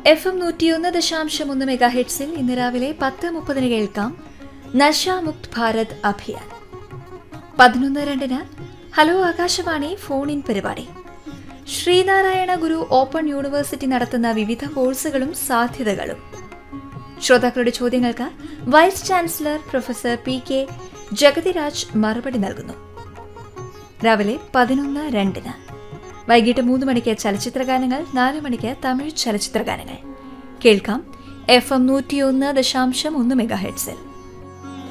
F M നൂറ്റിയൊന്ന് ദശാംശം ഒന്ന് മെഗാ ഹെഡ്സിൽ ഇന്ന് രാവിലെ പത്ത് മുപ്പതിന് കേൾക്കാം നശാമുക്ത് ഭാരത് അഭിയാൻ പതിനൊന്ന് രണ്ടിന് ഹലോ ആകാശവാണി ഫോൺ ഇൻ പരിപാടി ശ്രീനാരായണ ഗുരു ഓപ്പൺ യൂണിവേഴ്സിറ്റി നടത്തുന്ന വിവിധ കോഴ്സുകളും സാധ്യതകളും ശ്രോതാക്കളുടെ ചോദ്യങ്ങൾക്ക് vice chancellor professor P K Jagathiraj മറുപടി നൽകുന്നു രാവിലെ പതിനൊന്ന് രണ്ടിന് വൈകിട്ട് മൂന്ന് മണിക്ക് ചലച്ചിത്ര ഗാനങ്ങൾ നാല് മണിക്ക് തമിഴ് ചലച്ചിത്ര ഗാനങ്ങൾ കേൾക്കാം എഫ് എം നൂറ്റിയൊന്ന് ദശാംശം ഒന്ന് മെഗാ ഹെഡ്സിൽ